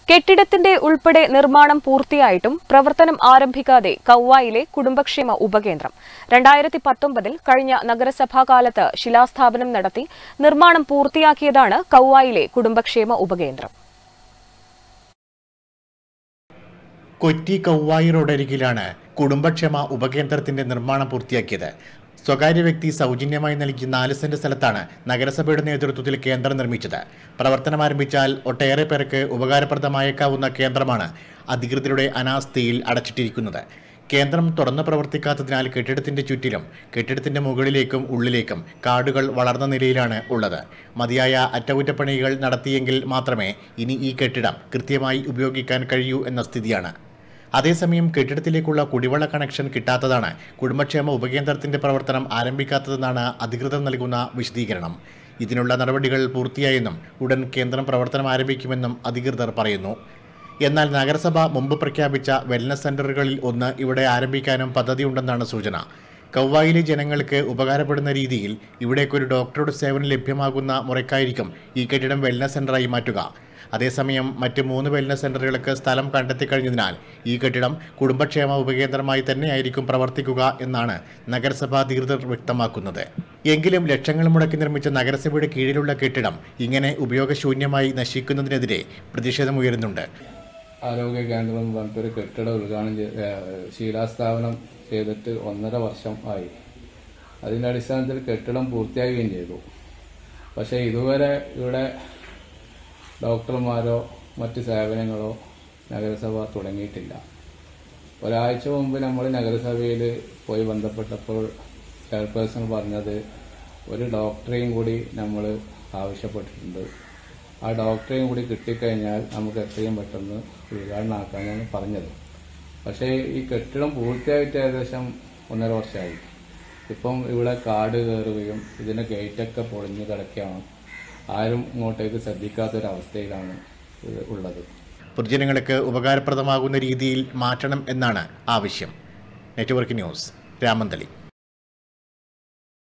കെട്ടിടത്തിന്റെ ഉൾപ്പെടെ നിർമ്മാണം പൂർത്തിയായിട്ടും പ്രവർത്തനം ആരംഭിക്കാതെ കൗവായിലെ കുടുംബക്ഷേമ ഉപകേന്ദ്രം രണ്ടായിരത്തി പത്തൊമ്പതിൽ കഴിഞ്ഞ നഗരസഭാ കാലത്ത് ശിലാസ്ഥാപനം നടത്തി നിർമ്മാണം പൂർത്തിയാക്കിയതാണ് കൗവായിലെ കുടുംബക്ഷേമ ഉപകേന്ദ്രം കൊറ്റി കൗവായി റോഡരികിലാണ് കുടുംബക്ഷേമ ഉപകേന്ദ്രത്തിന്റെ നിർമ്മാണം പൂർത്തിയാക്കിയത് സ്വകാര്യ വ്യക്തി സൗജന്യമായി നൽകിയ നാല് സെന്റ് സ്ഥലത്താണ് നഗരസഭയുടെ നേതൃത്വത്തിൽ കേന്ദ്രം നിർമ്മിച്ചത് പ്രവർത്തനം ആരംഭിച്ചാൽ ഒട്ടേറെ പേർക്ക് ഉപകാരപ്രദമായേക്കാവുന്ന കേന്ദ്രമാണ് അധികൃതരുടെ അനാസ്ഥയിൽ അടച്ചിട്ടിരിക്കുന്നത് കേന്ദ്രം തുറന്നു പ്രവർത്തിക്കാത്തതിനാൽ കെട്ടിടത്തിന്റെ ചുറ്റിലും കെട്ടിടത്തിന്റെ മുകളിലേക്കും ഉള്ളിലേക്കും കാടുകൾ വളർന്ന നിലയിലാണ് ഉള്ളത് മതിയായ അറ്റകുറ്റപ്പണികൾ നടത്തിയെങ്കിൽ മാത്രമേ ഇനി ഈ കെട്ടിടം കൃത്യമായി ഉപയോഗിക്കാൻ കഴിയൂ എന്ന സ്ഥിതിയാണ് അതേസമയം കെട്ടിടത്തിലേക്കുള്ള കുടിവെള്ള കണക്ഷൻ കിട്ടാത്തതാണ് കുടുംബക്ഷേമ ഉപകേന്ദ്രത്തിന്റെ പ്രവർത്തനം ആരംഭിക്കാത്തതെന്നാണ് അധികൃതർ നൽകുന്ന വിശദീകരണം ഇതിനുള്ള നടപടികൾ പൂർത്തിയായെന്നും ഉടൻ കേന്ദ്രം പ്രവർത്തനം ആരംഭിക്കുമെന്നും അധികൃതർ പറയുന്നു എന്നാൽ നഗരസഭ മുമ്പ് പ്രഖ്യാപിച്ച വെൽനസ് സെന്ററുകളിൽ ഒന്ന് ഇവിടെ ആരംഭിക്കാനും പദ്ധതിയുണ്ടെന്നാണ് സൂചന കൗവായിലെ ജനങ്ങൾക്ക് ഉപകാരപ്പെടുന്ന രീതിയിൽ ഇവിടേക്കൊരു ഡോക്ടറുടെ സേവനം ലഭ്യമാകുന്ന മുറയ്ക്കായിരിക്കും ഈ കെട്ടിടം വെൽനസ് സെന്ററായി മാറ്റുക അതേസമയം മറ്റ് മൂന്ന് വെൽനസ് സെന്ററുകൾക്ക് സ്ഥലം കണ്ടെത്തി കഴിഞ്ഞതിനാൽ ഈ കെട്ടിടം കുടുംബക്ഷേമ ഉപകേന്ദ്രമായി തന്നെയായിരിക്കും പ്രവർത്തിക്കുക എന്നാണ് നഗരസഭാ അധികൃതർ വ്യക്തമാക്കുന്നത് എങ്കിലും ലക്ഷങ്ങൾ മുടക്കി നിർമ്മിച്ച നഗരസഭയുടെ കീഴിലുള്ള കെട്ടിടം ഇങ്ങനെ ഉപയോഗശൂന്യമായി നശിക്കുന്നതിനെതിരെ പ്രതിഷേധമുയരുന്നുണ്ട് ആരോഗ്യ കേന്ദ്രം എന്ന് പറഞ്ഞിട്ടൊരു കെട്ടിടം ഉദ്ഘാടനം ചെയ്ത് ഏഹ് ശീലാസ്ഥാപനം ചെയ്തിട്ട് ഒന്നര വർഷം ആയി അതിന്റെ അടിസ്ഥാനത്തിൽ കെട്ടിടം പൂർത്തിയാകുകയും ചെയ്തു പക്ഷേ ഇതുവരെ ഇവിടെ ഡോക്ടർമാരോ മറ്റ് സേവനങ്ങളോ നഗരസഭ തുടങ്ങിയിട്ടില്ല ഒരാഴ്ച മുമ്പ് നമ്മൾ നഗരസഭയിൽ പോയി ബന്ധപ്പെട്ടപ്പോൾ ചെയർപേഴ്സൺ പറഞ്ഞത് ഒരു ഡോക്ടറെയും കൂടി നമ്മൾ ആവശ്യപ്പെട്ടിട്ടുണ്ട് ആ ഡോക്ടറെയും കൂടി കിട്ടിക്കഴിഞ്ഞാൽ നമുക്ക് എത്രയും പെട്ടെന്ന് ഉദ്ഘാടനമാക്കാനാണ് പറഞ്ഞത് പക്ഷേ ഈ കെട്ടിടം പൂർത്തിയായിട്ട് ഏകദേശം ഒന്നര വർഷമായി ഇപ്പം ഇവിടെ കാട് കയറുകയും ഇതിന്റെ ഗേറ്റൊക്കെ പൊളിഞ്ഞു കിടക്കുകയാണ് ആരും ഇങ്ങോട്ടേക്ക് ശ്രദ്ധിക്കാത്തൊരവസ്ഥയിലാണ് ഇത് ഉള്ളത് പൊതുജനങ്ങൾക്ക് ഉപകാരപ്രദമാകുന്ന രീതിയിൽ മാറ്റണം എന്നാണ് ആവശ്യം നെറ്റ്വർക്ക് ന്യൂസ് രാമന്തളി